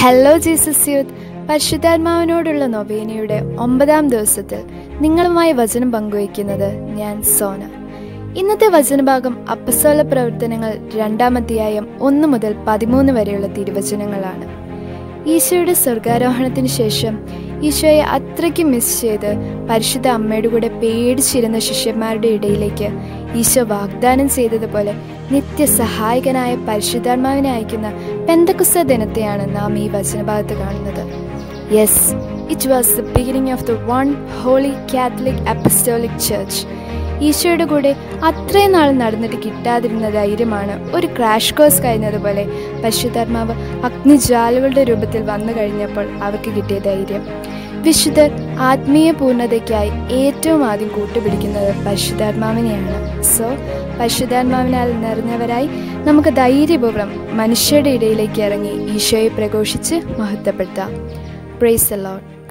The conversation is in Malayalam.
ഹലോ ജീസസ് യൂത്ത് പരിശുദ്ധാത്മാവിനോടുള്ള നൊവേനയുടെ ഒമ്പതാം ദിവസത്തിൽ നിങ്ങളുമായി വചനം പങ്കുവയ്ക്കുന്നത് ഞാൻ സോന ഇന്നത്തെ വചനഭാഗം അപ്പസ്വല പ്രവർത്തനങ്ങൾ രണ്ടാം അധ്യായം ഒന്ന് മുതൽ പതിമൂന്ന് വരെയുള്ള തിരുവചനങ്ങളാണ് ഈശോയുടെ സ്വർഗാരോഹണത്തിന് ശേഷം ഈശോയെ അത്രയ്ക്ക് മിസ് ചെയ്ത് പരിശുദ്ധ അമ്മയുടെ കൂടെ പേടിച്ചിരുന്ന ശിഷ്യന്മാരുടെ ഇടയിലേക്ക് ഈശോ വാഗ്ദാനം ചെയ്തതുപോലെ നിത്യസഹായകനായ പരിശുദ്ധാത്മാവിനെ അയക്കുന്ന പെന്തക്കുസ്ത ദിനത്തെയാണ് നാം ഈ വചനഭാഗത്ത് കാണുന്നത് yes it was the beginning of the one holy Catholic apostolic church ഈശോയുടെ കൂടെ അത്രയും നാൾ നടന്നിട്ട് കിട്ടാതിരുന്ന ധൈര്യമാണ് ഒരു ക്രാഷ് കോഴ്സ് കഴിഞ്ഞതുപോലെ പരിശുദ്ധാത്മാവ് അഗ്നിജ്വാലകളുടെ രൂപത്തിൽ വന്നു കഴിഞ്ഞപ്പോൾ അവർക്ക് കിട്ടിയ ധൈര്യം വിശുദ്ധർ ആത്മീയ പൂർണ്ണതയ്ക്കായി ഏറ്റവും ആദ്യം കൂട്ടുപിടിക്കുന്നത് പരിശുദ്ധാത്മാവിനെയാണ് സോ പരിശുദ്ധാത്മാവിനാൽ നിറഞ്ഞവരായി നമുക്ക് ധൈര്യപൂർവ്വം മനുഷ്യരുടെ ഇടയിലേക്ക് ഇറങ്ങി ഈശോയെ പ്രഘോഷിച്ച് മഹത്വപ്പെടുത്താം പ്രൈസ് അലോട്ട്